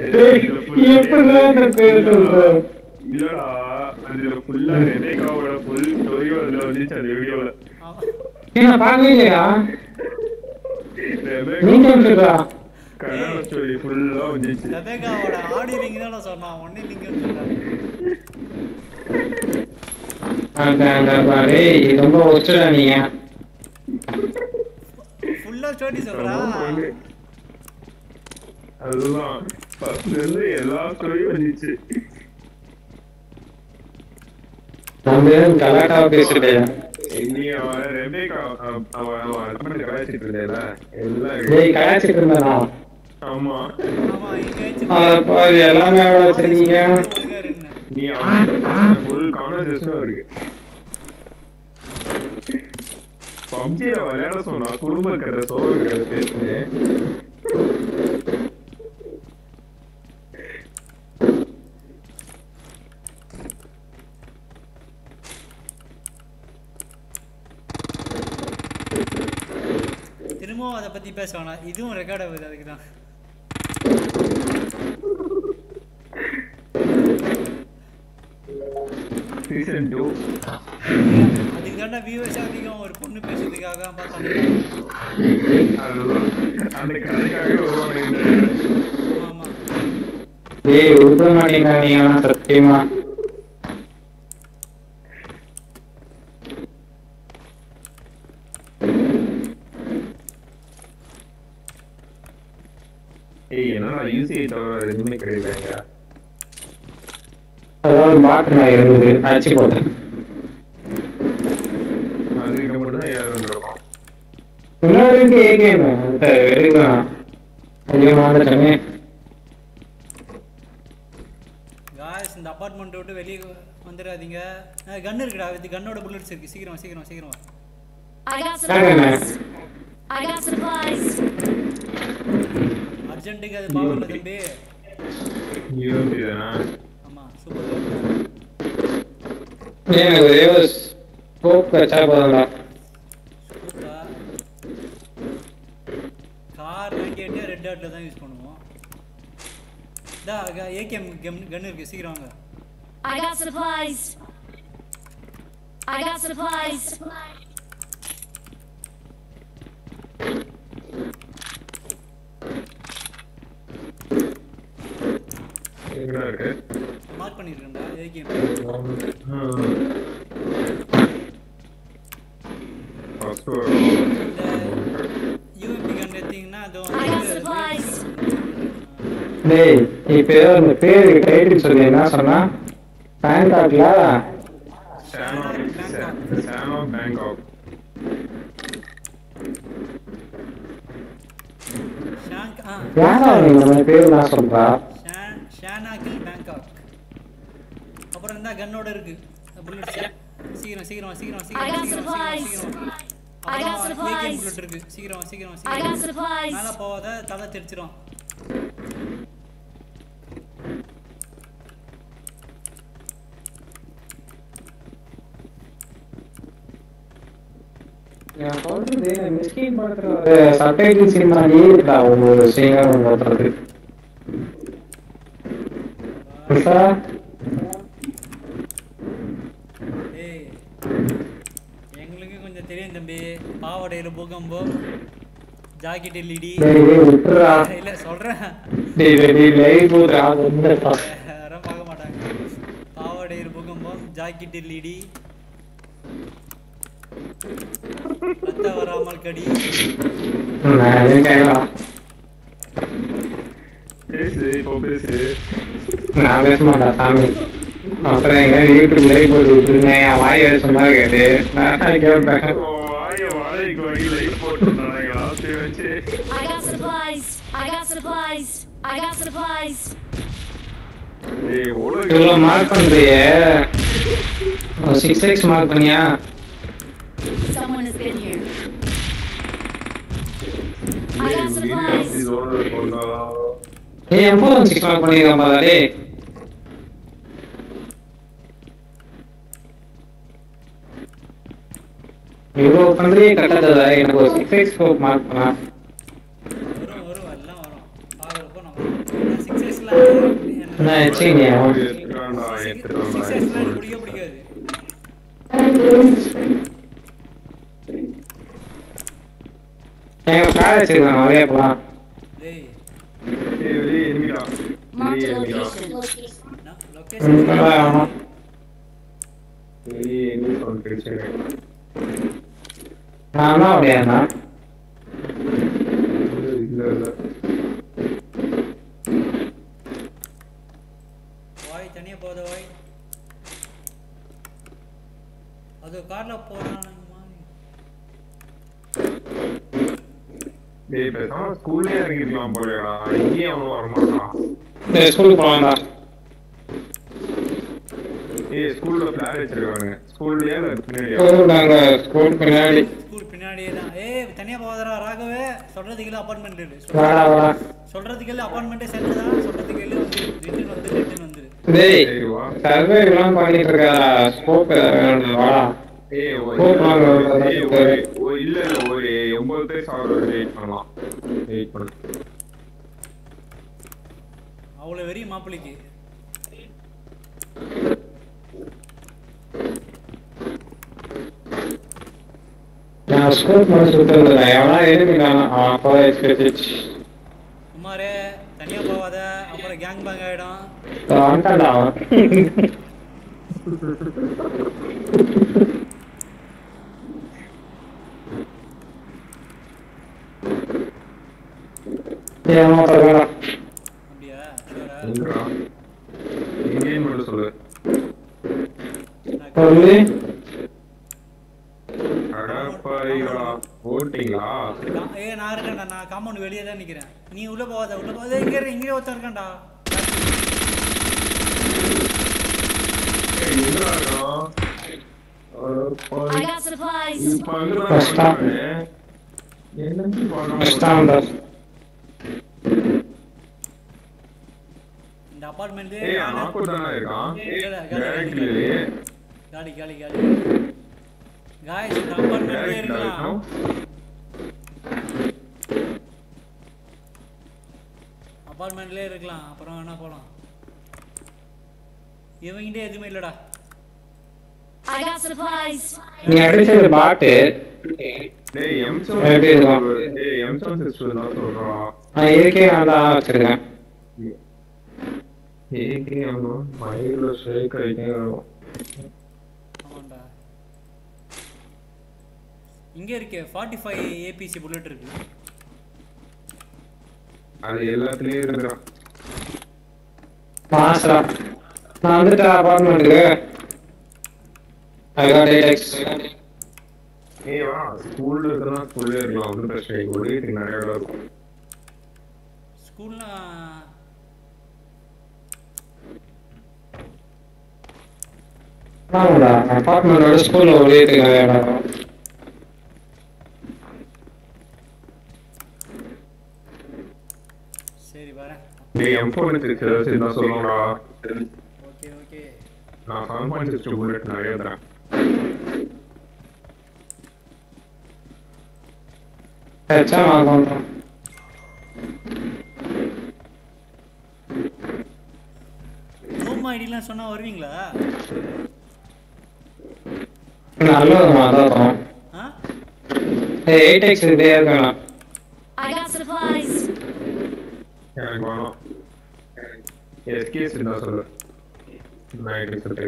டேய், எப்படிடா இந்த பேர் சொல்ற? இல்லடா அதுல ஃபுல்லா ரெனேகாவோட ஃபுல் ஸ்டோரியும் அதுல வந்துச்சு அந்த வீடியோல ஆமா. ஏய், நான் பார்க்கவே இல்லையா நீங்க சொல்றா கன்னட ஸ்டோரி ஃபுல்லா வந்துச்சு ரெபேக்காவோட ஆடி லிங்க் தான் நான் சொன்னான் ஒன்னே லிங்க் சொல்றேன் அந்த அந்த பாரு இது ரொம்ப ஒஸ்டடா நீங்க ஃபுல்லா ஸ்டோரி சொல்றா அதுதான் ஃபர்ஸ்ட்ல இருந்து எல்லா ஸ்டோரியும் வந்துச்சு நம்ம ஏன் கலாட்டாவா பேசுறே நீ அவன் ரெபேக்கா அவன் அவன் ஹஸ்பண்ட் கலாச்சிட்டு இருந்தேல எல்லாம் டேய் கலாச்சிட்டு இருந்தானா ஆமா ஆமா இங்க வச்சு அத பாரு எல்லாமே எவ்வளவு வச்சிருக்கீங்க ஒழுங்கா இருங்க. நீ அவன் ஃபுல் கான்வர்சேஷனும் இருக்கு பப்ஜியில விளையாட சொன்னா குடும்ப கதை சோழ கதை பேசுனேன் திரும்பவும் அதை பத்தி பேச வேணாம் இதுவும் ரெக்கார்ட் ஆகுது அதுக்கு தான் சீசன் டூ அதுக்கு தாண்டா வியூவர்ஸ் அதிகம் ஒரு பொண்ணு பேசுறதுக்காக பார்த்தாங்க அதுதான் அந்த கதைக்காகவே வருவாங்க ஆமா டேய் உருப்பட மாட்டீங்களா நீங்க சத்தியமா ஏய் என்னடா யூசிஐ தவிர எதுவுமே கிடையாதுங்க அதாவது பாட்டு நான் இருந்தது அடிச்சு போட்டேன் அதுக்கு மட்டும் தான் யாரும் இருக்கும் முன்னாடி இருந்து ஏகேம் எடுக்கலாம் ஐயோ மாந்துட்டேனே காய்ஸ் இந்த அபார்ட்மெண்ட் விட்டு வெளியே வந்துடாதீங்க கன் இருக்குடா இது கன்னோட புல்லட்ஸ் இருக்கு சீக்கிரம் வா, சீக்கிரம் வா, சீக்கிரம் வா. I got Dang it, man. supplies. I got supplies. அர்ஜென்ட்டுக்கு அது பாவம்ல தம்பி யூசி தானா ஆமா சூப்பர் எனக்கு ஒரே ஒரு ஸ்கோப் வச்சா போதும்டா super car ninety eight red டாட்ல தான் யூஸ் பண்ணுவோம் டா ஏகேஎம் கன் கன் இருக்கு சீக்கிரம் வாங்க I got supplies. I got supplies. எங்கடா இருக்கு மார்க் பண்ணிருக்கேன்டா ஏகேஎம் ஃபர்ஸ்ட் இந்த யூஎம்பி கன் எடுத்தீங்கன்னா அது I got வந்து supplies. டேய் இப்ப ஏதோ அந்த பேரு டைட்டில் சொல்லி என்ன சொன்னா பேங்காக்ல சானோ பேங்காக் ஷாங்க் ஆ யாரா நீங்க இந்த மாதிரி பேர் நான் சொல்றா ஷான் ஷானாகில் பேங்காக் அப்புறம் இந்த கன்னோட இருக்கு புல்லட் சீக்கிரம் சீக்கிரம் சீக்கிரம் I got சீக்கிரம் supplies. சீக்கிரம் சீக்கிரம் I got supplies. புல்லட் இருக்கு சீக்கிரம் சீக்கிரம் I got சீக்கிரம் supplies. மேல போகாத தலை தெரிச்சிரும் நான் சொல்றது மிஸ்கின் படத்துல சப்டைட்டில் சீன் மாதிரியே இருக்கா ஒவ்வொரு சீனும் ஓட்டுறது புதுசா ஏய் எங்களுக்கு கொஞ்சம் தெரியும் தம்பி பாவாடையில பூகம்பம் ஜாக்கெட் எல்இடி டேய் டேய் விட்டுறா இல்ல சொல்றேன் டேய் டேய் டேய் லைவ் போடுறா அது வந்து யாரும் பார்க்க மாட்டாங்க பாவாடையில் பூகம்பம் ஜாக்கெட் எல்இடி ரத்த வராமல் கடி நான் எதுவும் கேட்கலாம் பேசு இப்போ பேசு நான் பேச மாட்டேன் சாமி அப்புறம் எங்க யூடியூப் லைவ் போட்டு விட்டுருந்தேன் என் வாய் வேறு சொன்னா கேட்டு நான் கேட்பேன் வாய வாழைக்கு வாங்கி லைஃப் போட்டுருந்தாங்களா சரி வச்சு I got supplies. I got supplies. I got supplies. ஏய் இவ்வளோ உலக மார்க் பண்றியே சிக்ஸ் எக்ஸ் மார்க் பண்ணியா Someone has been here. I got supplies. இதோட கொண்டா ஏய் எம்போ சிக்ஸ் மார்க் பண்ணிருக்கான் பாதா டேய் இவ்வளோ பண்றியே கட்டாததா எனக்கு ஒரு சிக்ஸ் எக்ஸ் மார்க் பண்ணா வரும் வரும் எல்லாம் வரும் பார்க்குறப்போ நம்ம சிக்ஸ் எக்ஸில் என்ன வச்சுக்கிங்க எடுத்துட்டான்டா எடுத்துட்டான்டா சிக்ஸ் எக்ஸ்லாம் பிடிக்க பிடிக்காது எங்க கார் வச்சுக்கலாம் நிறைய போலாம் டேய் ஏய் வெளியே எனிமிடா Marked வெளியே a எனிமிடா location. நான் ம், லொகேஷன் அதான் ஆமா. வெளியே எனிமி சவுண்ட் கிடைச்சது நான் தான் அப்படியா இருந்தேன் இல்ல இல்ல வாய் தனியா போத வாய் அது கார்ல போறானுங்க டேய் பேசாம ஸ்கூல்லே இறங்கிருக்கலாம் போலடா இங்கேயே அவனும் வரமாட்டான் டேய் ஸ்கூலுக்கு போகலாம்டா ஏய் ஸ்கூல்ல பிளான் வச்சிருக்கானுங்க ஸ்கூல்லயே இல்ல பின்னாடியா ஸ்கூலுக்கு அங்க ஸ்கூல் பின்னாடி ஸ்கூல் பின்னாடியே தான் ஏய் தனியா போகாதடா ராகவே சொல்றதுக்கு இல்லை அப்பார்ட்மெண்ட் இருக்கு வாடா வாடா சொல்றதுக்கு இல்லை அப்பார்ட்மெண்ட்டே சென்டர் தான் சொல்றதுக்கு இல்லை வந்து ரிட்டன் வந்து ரிட்டன் வந்துரு டேய் சரி வா சர்வே எல்லாம் பண்ணிட்டு இருக்காதா ஸ்கோப் வேணும் வாடா ஏய் ஒரு கூப்பிடுவாங்க, ஒரு ஏய், பத்து ஒரு- ஒரு- இல்ல இல்ல ஒரு ஒன்பது பேர் சாப்பிட வெயிட் பண்ணலாம் வெயிட் பண்ணு அவ்வளோ வெறி மாப்பிள்ளைக்கு நான் ஸ்கூல் முடிச்சு விட்டுருந்தேன் எவனா எழுதிருக்கானா அவன் அப்பா எக்ஸ்பெக்டிச் குமாரே தனியா போகாத அப்புறம் கேங் பேங் ஆயிடும் வந்துட்டான்டா அவன் ஏமா பரவாயில்ல அப்படியா ஷூரா எங்கடா எங்கேன்னு மட்டும் சொல்லு சொல்லி அடப்பாரிகளா ஓட்டிங்களா கா- ஏய் நான் இருக்கேன்டா நான் காம்பவுண்ட் வெளியே தான் நிக்கிறேன் நீ உள்ள போகாத உள்ள போகாத இங்க இரு, இங்கே ஒருத்தன் இருக்கான்டா ஏய், எங்கடா இருக்கான் அடப்பாவி. I got supplies. இப்ப அங்கதான் கஷ்டம். இருக்கானே. என்னன்னு பார்க்காம கஷ்டம்டா இந்த அபார்ட்மெண்ட் ஏய் ஆக்கூர் தானே இருக்கான் இல்ல, இல்ல, டேரக்ட்லி காலி காலி காலி காய்ஸ் இந்த அபார்ட்மெண்ட்ல டேரக்ட் இருக்கலாம் அபார்ட்மெண்ட்லயே இருக்கலாம் அப்புறம் வேணா போலாம் இவங்கிட்டே எதுவுமே இல்லடா I got supplies. நீ அடிச்சது பாட்டு டேய் எம்சன் எப்படி இருக்கான்? டேய் எம்சன் சிஸ்டர் தான் சொல்றான் நான் இருக்கே நான் தான் வச்சிருக்கேன் ஏகே அவனும் மயில ஷேக் ஆகிட்டே வரும் ஆமாண்டா இங்க இருக்கே ஃபார்ட்டி ஃபைவ் ஏபிசி புல்லட் இருக்கு அது எல்லாத்துலயும் இருக்கிறான் மாஸ்டரா நான் வந்துட்டேன் அப்பார்ட்மெண்ட்டுக்கு ஐ காட் எயிட் எக்ஸ் ஏய் வா ஸ்கூல்ல இருக்கிறதா ஸ்கூல்லே இருக்கலாம் ஒன்றும் பிரச்சனை இல்லை ஒரு வீட்டுக்கு நிறைய இடம் இருக்கும் ஸ்கூல்னா ஆமாடா அப்பார்ட்மெண்டோட ஸ்கூல்ல ஒரு வீட்டுக்கு நிறைய இடம் இருக்கும். சரி வரேன் டேய் எம் ஃபோன் சிக்ஸ் ஏதாச்சும் இருந்தா சொல்லுங்கடா ஓகே ஓகே நான் செவன் பாயிண்ட் சிக்ஸ் புல்லட் நிறைய தரேன் வச்சா நான் சொல்றேன் ஹோம் ஐடிலாம் சொன்னா வருவீங்களா நல்லதுமா அதான் ஆ எயிட் எக்ஸ் இதே இருக்கணும் I got supplies. எனக்கு வேணும் எஸ்கேஸ் இருந்தா சொல்லு நான் எடுத்துட்டு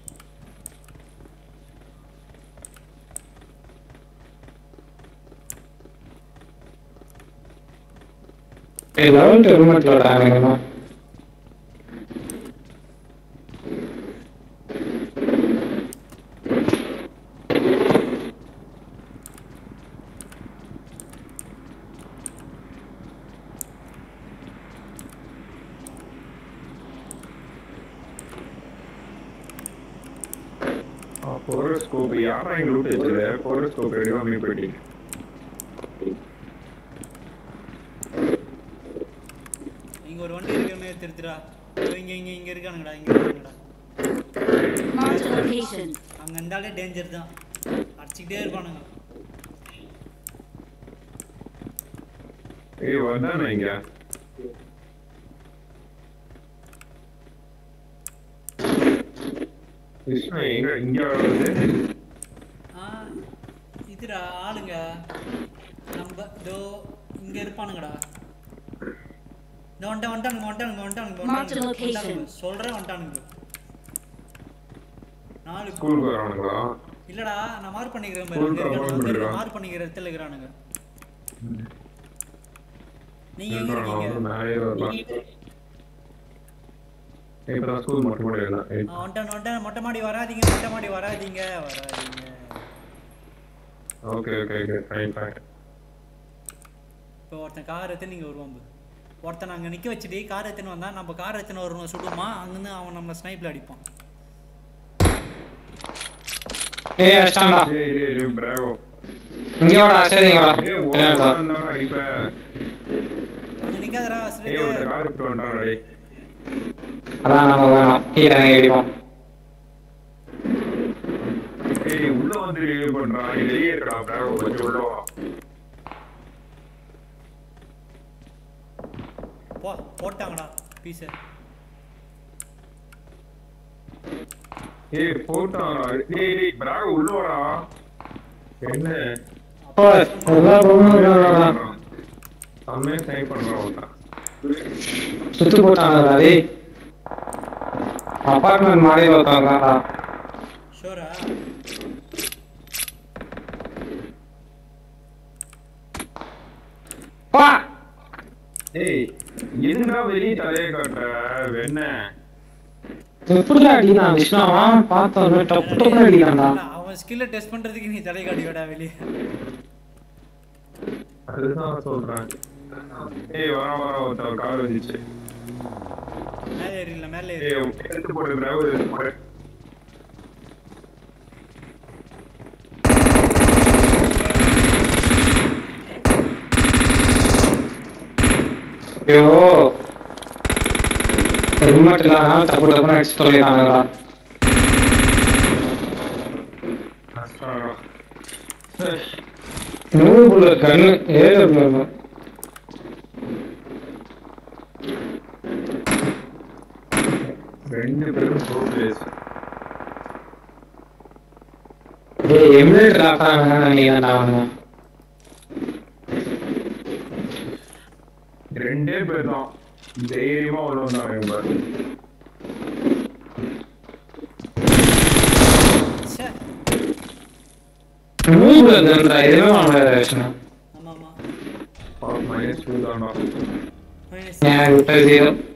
லெவல் ஹெல்மெட்லடா எனக்கு போரோஸ்கோப் யாரா எங்க லூட் வச்சது போரோஸ்கோப் ரெடி வாங்கி போயிட்டீங்க இங்க ஒரு வண்டி இருக்கிறமே திருத்துடா இங்க இங்க இங்க இருக்கானுங்கடா இங்க இருக்கானுங்கடா Marked a location. அங்க இருந்தாலே டேஞ்சர் தான் அடிச்சுக்கிட்டே இருப்பானுங்க ஏய் வந்தானே இங்க விஷ்ணு எங்க இங்க வருது ஆ இதுடா ஆளுங்க நம்ம இதோ இங்க இருப்பானுங்கடா இந்த வந்துட்டான் வந்துட்டானுங்க வந்துட்டானுங்க வந்துட்டானுங்க Marked வந்துட்டானுங்க location. வந்துட்டானுங்க. சொல்றேன் வந்துட்டானுங்க நாலு ஸ்கூலுக்கு வரானுங்களா இல்லடா நான் மார்க் பண்ணிக்கிறேன் Full cover பண்ணிருக்கா? மார்க் பண்ணிக்கிற இடத்துல இருக்கிறானுங்க நீங்க எங்க இல்ல, நான் இருக்கீங்க வந்து மேலே வரலாம் இப்பதான் ஸ்கூல் மட்டும் கூட இல்லை ஆ, வந்துட்டான் வந்துட்டான் மொட்டை மாடி வராதீங்க மொட்டை மாடி வராதீங்க வராதீங்க okay okay okay fine fine இப்போ ஒருத்தன் கார் எடுத்து நீங்க வருவாங்க ஒருத்தன் அங்க நிக்க வச்சுட்டு கார் எடுத்துன்னு வந்தா நம்ம கார் எடுத்துன்னு வரணும் சுடுமா அங்கிருந்து அவன் நம்மள ஸ்னைப்ல அடிப்பான் ஏய் அடிச்சிட்டான்டா ஏய் ஏய் ஏய் பிராவோ இங்க வாடா சரி இங்க வாடா ஏய் என்னடா? ஓடுறா அடிப்ப அங்க நிக்காதடா ஏய் ஒரு சிரிக்க கார் விட்டு வந்தாடா டேய் அதான் நம்ம வேணாம் கீழே இறங்கி அடிப்போம் ஏய் உள்ள வந்து ரிலீவ் பண்றா நீ வெளியே இருக்கடா பிராவோ கொஞ்சம் உள்ள வா போ போட்டாங்கடா பீஸ் ஏய் போட்டாடா டேய் டேய் பிராவோ உள்ள வாடா என்ன ஓ எல்லா ரூமும் இல்லடா செம்மையா ஸ்னைப் பண்றான் சுத்து போட்டாங்கடா டேய் அபார்ட்மெண்ட் மாடி ஒருத்தவங்கடா ஷோரா வா ஏய் எதுடா வெளியே தலையை காட்டுற வெண்ண எப்படிடா அடிக்கிறான் விஷ்ணாவா பார்த்தோம் டப்பு டப்புன்னு அடிக்கிறான்டா அவன் ஸ்கில்ல டெஸ்ட் பண்றதுக்கு நீ தலை காட்டியோடா வெளியே அதுதான் சொல்றேன் ஏய் வர வர ஒருத்தர் கார் வந்துச்சு மேலே ஏறில மேலே ஏறி ஏய் எடுத்து போடு பிராவோ எடுத்து போடு ஐயோ ஹெல்மெட் இல்லாம தப்பு டப்புன்னு அடிச்சு சொல்லிடுறாங்கடா கஷ்டம் நூறு புல்லட் கண்ணு ஏழு புல்லட் ரெண்டு பேரும் ப்ரோக்ரஸ் டேய் எமுலேட் ஆட்டாங்க நினைக்கிறேன்டா அவனுங்க ரெண்டே பேர் தான் தைரியமா உள்ள வந்தாங்க இவங்க ச்சே நூறு புல்லட் கன்டா எதுவுமே வாங்க விஷ்ணு ஆமா ஆமா மைனஸ் டூ தானா Minus. நான் விட்ட ஜீரோ